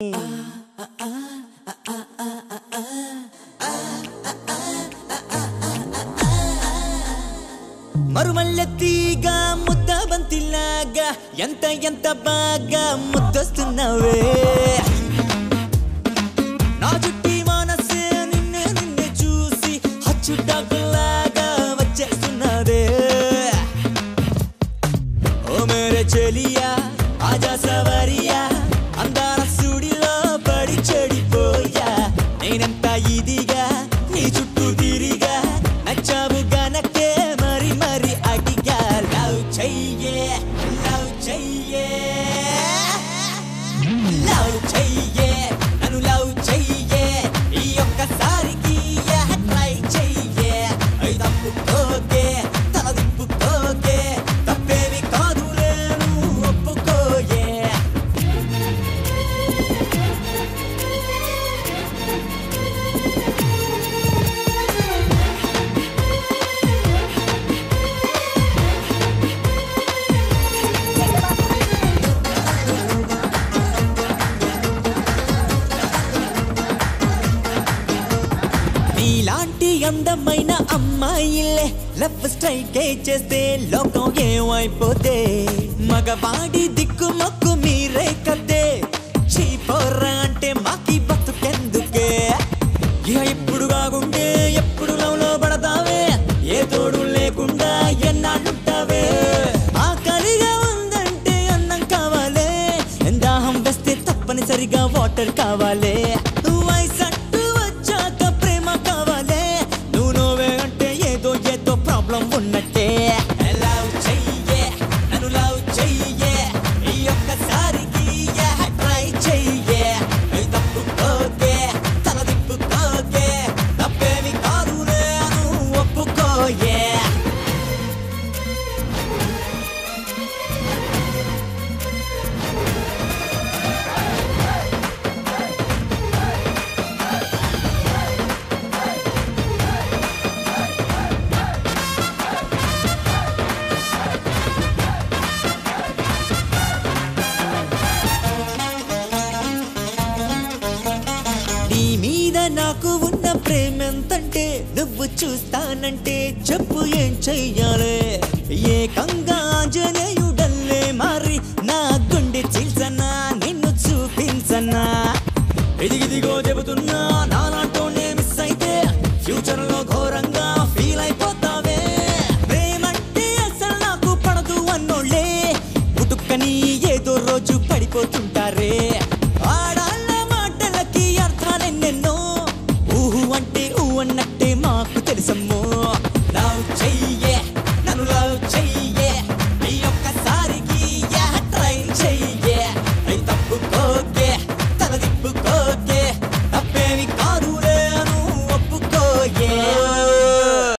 మరుమల్లెత్తిగా ముద్ద బంతిలాగా ఎంత ఎంత బాగా ముద్దొస్తున్నావే నా చుట్టి మనసే నిన్నే నిన్నే చూసి హచ్చుటాకులాగా వచ్చేస్తున్నదే ఓ మేరే చెలియా ఆజా సవరియా అందాల సుడిలో పడి చెడిపోయా నేనంత ఇదిగా నీ చుట్టూ తిరిగా నచ్చావు గనకే మరి మరి అడిగా లవ్ చెయ్యే లవ్ చెయ్యే లవ్ చెయ్యే నన్ను లవ్ చెయ్యే ఈ ఒక్కసారికి ట్రై చెయ్యే అయి తప్పుకోకే తల దిప్పుకోకే తప్పేమి కాదులే నువ్వు ఒప్పుకోయే నీలాంటి అందమైన అమ్మాయిలే లవ్ స్ట్రైక్ చేస్తే లోకం ఏమైపోతే మగవాడి దిక్కు మొక్కు మీరే కదే చీపోర్రా అంటే మాకి బతుకెందుకే ఇక ఎప్పుడు కాకుంటే ఎప్పుడు లవ్లో పడతావే ఏ తోడు లేకుండా ఎన్నాళ్ళుంటావే ఆకలిగా ఉందంటే అన్నం కావాలే దాహం వేస్తే తప్పనిసరిగా వాటర్ కావాలే వయసట్టు వచ్చాక ప్రేమ కావాలే నువ్వు నువ్వే అంటే ఏదో ఏదో ప్రాబ్లం ఉన్నట్టే లవ్ చెయ్యే నన్ను లవ్ చెయ్యే ఈ ఒక్కసారికి ట్రై చెయ్యే ఈ తప్పుకోకే తల దిప్పుకోకే తప్పేమి కాదులే నువ్వు ఒప్పుకోయే నీ మీద నాకు ఉన్న ప్రేమెంతంటే నువ్వు చూస్తానంటే చెప్పు ఏం చెయ్యాలి ఏకంగా ఆంజనేయుడల్లే మారి నా గుండె చీల్సన్నా నిన్ను చూపించన్నా ఎదిగిదిగో చెబుతున్నా నాలాంటోనే మిస్ అయితే ఫ్యూచర్ లో ఘోరంగా ఫీల్ అయిపోతావే ప్రేమంటే అసలు నాకు పడదు అన్నోళ్ళే పుట్టుకని ఏదో రోజు పడిపోతుంటారే ఆడాళ్ళ మాటలకి అర్థాలెన్నెన్నో ఊహు అంటే ఊ అన్నట్టే మాకు తెలుసమ్మో లవ్ చెయ్యి